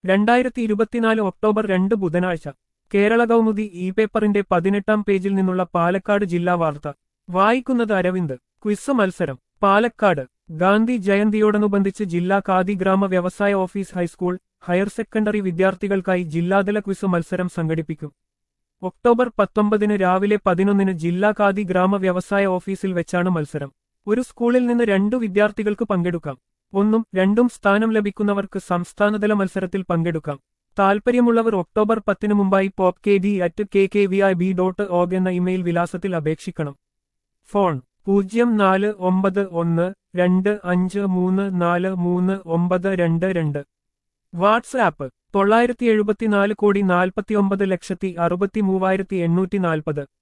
രണ്ടായിരത്തി ഇരുപത്തിനാല് ഒക്ടോബർ രണ്ട് ബുധനാഴ്ച കേരള കൗമുദി ഇ പേപ്പറിന്റെ പതിനെട്ടാം പേജിൽ നിന്നുള്ള പാലക്കാട് ജില്ലാ വാർത്ത വായിക്കുന്നത് അരവിന്ദ് ക്വിസ് മത്സരം പാലക്കാട് ഗാന്ധി ജയന്തിയോടനുബന്ധിച്ച് ജില്ലാ ഖാദി ഗ്രാമ വ്യവസായ ഓഫീസ് ഹൈസ്കൂൾ ഹയർ സെക്കൻഡറി വിദ്യാർത്ഥികൾക്കായി ജില്ലാതല ക്വിസ് മത്സരം സംഘടിപ്പിക്കും ഒക്ടോബർ പത്തൊമ്പതിന് രാവിലെ പതിനൊന്നിന് ജില്ലാ ഖാദി ഗ്രാമ വ്യവസായ ഓഫീസിൽ വെച്ചാണ് മത്സരം ഒരു സ്കൂളിൽ നിന്ന് രണ്ടു വിദ്യാർത്ഥികൾക്ക് പങ്കെടുക്കാം ഒന്നും രണ്ടും സ്ഥാനം ലഭിക്കുന്നവർക്ക് സംസ്ഥാനതല മത്സരത്തിൽ പങ്കെടുക്കാം താൽപ്പര്യമുള്ളവർ ഒക്ടോബർ പത്തിന് മുമ്പായി pop K D at K K V I B dot org എന്ന ഇമെയിൽ വിലാസത്തിൽ അപേക്ഷിക്കണം ഫോൺ പൂജ്യം നാല് ഒമ്പത് ഒന്ന് രണ്ട് അഞ്ച് മൂന്ന് നാല് മൂന്ന് ഒമ്പത് രണ്ട് രണ്ട് വാട്സ്ആപ്പ് തൊള്ളായിരത്തി എഴുപത്തിനാല് കോടി നാൽപ്പത്തിയൊമ്പത് ലക്ഷത്തി അറുപത്തി മൂവായിരത്തി എണ്ണൂറ്റി നാൽപ്പത്